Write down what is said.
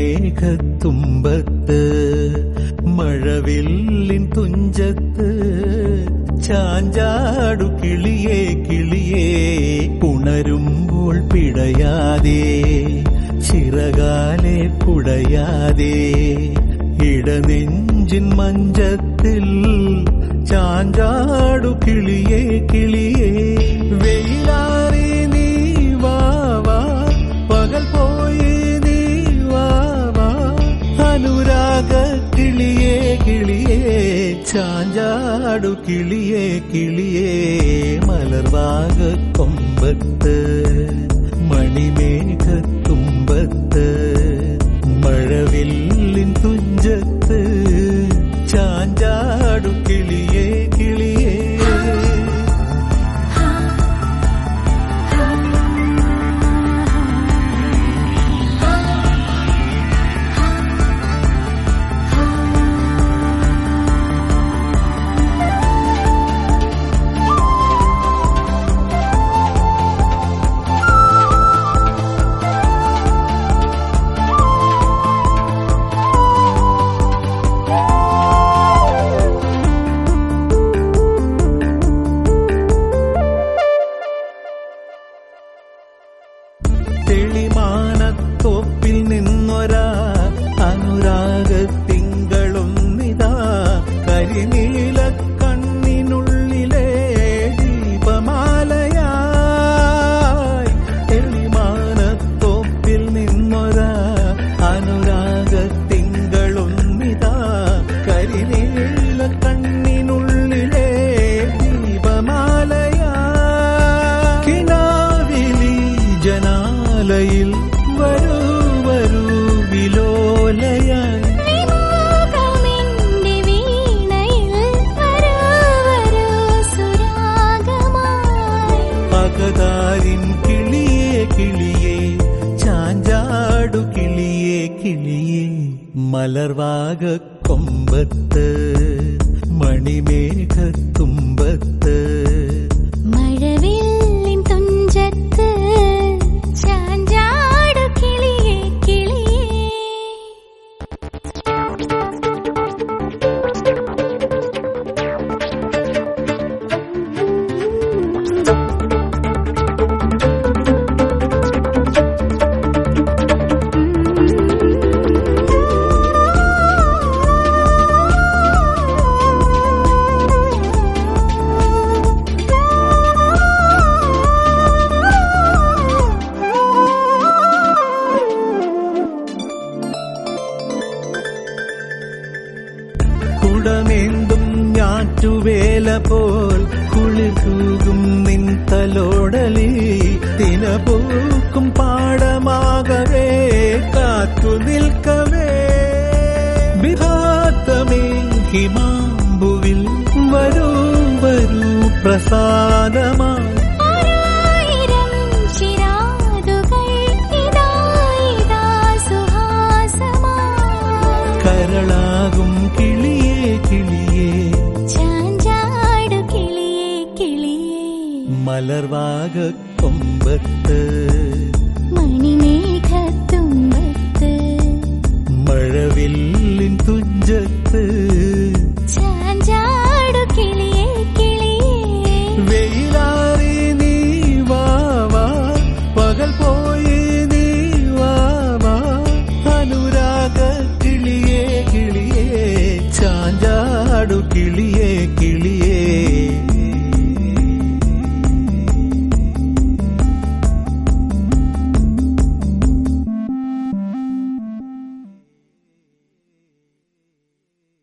മണിമേഘത്തുമ്പത്ത് മഴവില്ലിൻ തുഞ്ചത്ത് ചാഞ്ചാടു കിളിയേ കിളിയേ ഉണരുമ്പോൾ പിടയാതെ ചിറകാലെ കുടയാതെ ഇടനെഞ്ചിൻ മഞ്ചത്തിൽ ചാഞ്ചാടു കിളിയേ കിളിയേ വെയിലാറി നീ വാവാ പകൽ പോയി നീ വാവാ അനുരാഗ കിളിയേ കിളിയേ ചാഞ്ചാടു കിളിയേ കിളിയേ മലർവാക കൊമ്പത്ത് മണിമേഘത്തുമ്പത്ത് മഴവില്ലിൻ തുഞ്ചത്ത് ചാഞ്ചാടു കിളിയേ കിളിയേ തെളിമാനത്തോപ്പിൽ നിന്നൊരാ അനുരാഗത്തിങ്കളും നിതാ കരിനീല കണ്ണിനുള്ളിലെ ദീപമാലയായി തെളിമാനത്തോപ്പിൽ നിന്നൊരാ അനുരാഗത്തിങ്കളും നിതാ കരിനീല കണ്ണിനുള്ളിലെ ദീപമാലയായി കിനാവിലി ജനാലയിൽ വരൂ വരൂ വിലോലയായി വിമോഹമെന്റെ വീണയിൽ വരൂ വരൂ സുരാഗമായി പകതാരിൻ കിളിയേ കിളിയേ ചാഞ്ചാടു കിളിയേ കിളിയേ മലർവാക കൊമ്പത്ത് മണിമേഘത്തുമ്പത്ത് മഴവില്ലിൻ തുഞ്ചത്ത് ചാഞ്ചാടു കിളിയേ കിളിയേ കുടമേന്തും ഞാറ്റുവേല പോൽ കുളിർകൂകും നിൻ തലോടലി തിനപൂക്കും പാടമാകവേ കാത്തു നിൽക്കവേ വിഭാത്തമേ ഹിമാമ്പുവിൽ വരൂ വരൂ പ്രസാദമായി ആയിരം ചിരാതുകൾ ഇതാ ഇതാ സുഹാസമായി കരളാകും കിളിയേ കിളിയേ ചാഞ്ചാടു കിളിയേ കിളിയേ മലർവാക കൊമ്പത്ത്